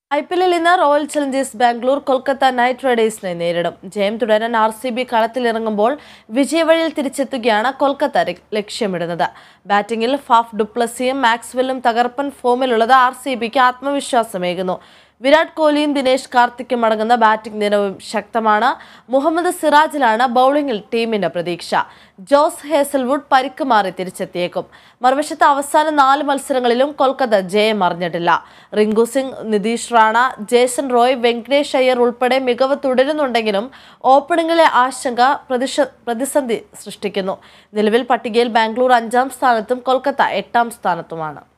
I P എല്ലിൽ ഇന്ന് Royal Challengers Bangalore Kolkata Knight റൈഡേഴ്സിനെ നേരിടും ജയം തുടരാൻ ആർ സി ബി കളത്തിലിറങ്ങുമ്പോൾ വിജയവഴിയിൽ തിരിച്ചെത്തുകയാണ് കൊൽക്കത്ത ര- ലക്ഷ്യമിടുന്നത് ബാറ്റിംഗിൽ ഫാഫ് ഡുപ്ലസിയും മാക്സ്വെല്ലും തകർപ്പൻ ഫോമിലുള്ളത് ആർ സി ബിക്ക് ആത്മവിശ്വാസമേകുന്നു വിരാട് കോഹ്ലിയും ദിനേശ് കാർത്തിക്കും അടങ്ങുന്ന ബാറ്റിംഗ് നിരവും ശക്തമാണ് മുഹമ്മദ് സിറാജിലാണ് ബൌളിംഗിൽ ടീമിന്റെ പ്രതീക്ഷ ജോസ് ഹേസൽവുഡ് പരിക്ക് മാറി തിരിച്ചെത്തിയേക്കും മറുവശത്ത് അവസാന നാല് മത്സരങ്ങളിലും കൊൽക്കത്ത ജയം അറിഞ്ഞിട്ടില്ല റിങ്കു സിംഗ് നിതീഷ് റാണ ജേസൺ റോയ് വെങ്കടേഷ് അയ്യർ ഉൾപ്പെടെ മികവ് തുടരുന്നുണ്ടെങ്കിലും ഓപ്പണിംഗിലെ ആശങ്ക പ്രതിഷ പ്രതിസന്ധി സൃഷ്ടിക്കുന്നു നിലവിൽ പട്ടികയിൽ ബാംഗ്ലൂർ അഞ്ചാം സ്ഥാനത്തും കൊൽക്കത്ത എട്ടാം സ്ഥാനത്തുമാണ്